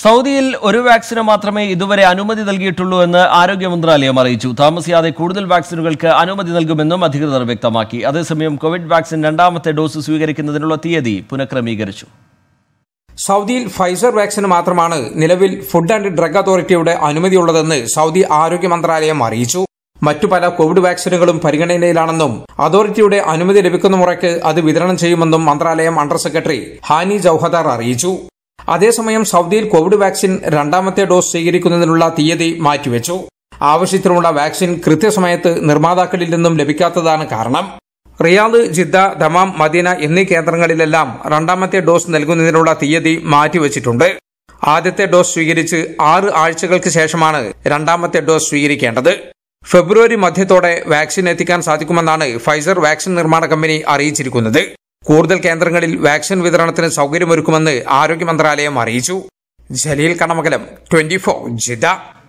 സൗദിയിൽ ഒരു വാക്സിന് മാത്രമേ ഇതുവരെ അനുമതി നൽകിയിട്ടുള്ളൂ എന്ന് ആരോഗ്യ മന്ത്രാലയം അറിയിച്ചു താമസിയാതെ കൂടുതൽ വാക്സിനുകൾക്ക് അനുമതി നൽകുമെന്നും അധികൃതർ വ്യക്തമാക്കി അതേസമയം കോവിഡ് വാക്സിൻ രണ്ടാമത്തെ ഡോസ് സ്വീകരിക്കുന്നതിനുള്ള തീയതി പുനഃക്രമീകരിച്ചു സൗദിയിൽ ഫൈസർ വാക്സിന് മാത്രമാണ് നിലവിൽ ഫുഡ് ആൻഡ് ഡ്രഗ് അതോറിറ്റിയുടെ അനുമതിയുള്ളതെന്ന് സൗദി ആരോഗ്യ മന്ത്രാലയം അറിയിച്ചു മറ്റു പല കോവിഡ് വാക്സിനുകളും പരിഗണനയിലാണെന്നും അതോറിറ്റിയുടെ അനുമതി ലഭിക്കുന്ന മുറയ്ക്ക് അത് വിതരണം ചെയ്യുമെന്നും മന്ത്രാലയം അണ്ടർ സെക്രട്ടറി ഹാനി ജൌഹദാർ അറിയിച്ചു അതേസമയം സൗദിയിൽ കോവിഡ് വാക്സിൻ രണ്ടാമത്തെ ഡോസ് സ്വീകരിക്കുന്നതിനുള്ള തീയതി മാറ്റിവെച്ചു ആവശ്യത്തിനുള്ള വാക്സിൻ കൃത്യസമയത്ത് നിർമ്മാതാക്കളിൽ നിന്നും ലഭിക്കാത്തതാണ് കാരണം റിയാദ് ജിദ്ദ ദമാം മദീന എന്നീ കേന്ദ്രങ്ങളിലെല്ലാം രണ്ടാമത്തെ ഡോസ് നൽകുന്നതിനുള്ള തീയതി മാറ്റിവെച്ചിട്ടുണ്ട് ആദ്യത്തെ ഡോസ് സ്വീകരിച്ച് ആറ് ആഴ്ചകൾക്ക് ശേഷമാണ് രണ്ടാമത്തെ ഡോസ് സ്വീകരിക്കേണ്ടത് ഫെബ്രുവരി മധ്യത്തോടെ വാക്സിൻ എത്തിക്കാൻ സാധിക്കുമെന്നാണ് ഫൈസർ വാക്സിൻ നിർമ്മാണ കമ്പനി അറിയിച്ചിരിക്കുന്നത് കൂടുതൽ കേന്ദ്രങ്ങളിൽ വാക്സിൻ വിതരണത്തിന് സൗകര്യമൊരുക്കുമെന്ന് ആരോഗ്യ മന്ത്രാലയം അറിയിച്ചു ജലീൽ കണമകലം ട്വന്റി ഫോർ ജിദ്ദ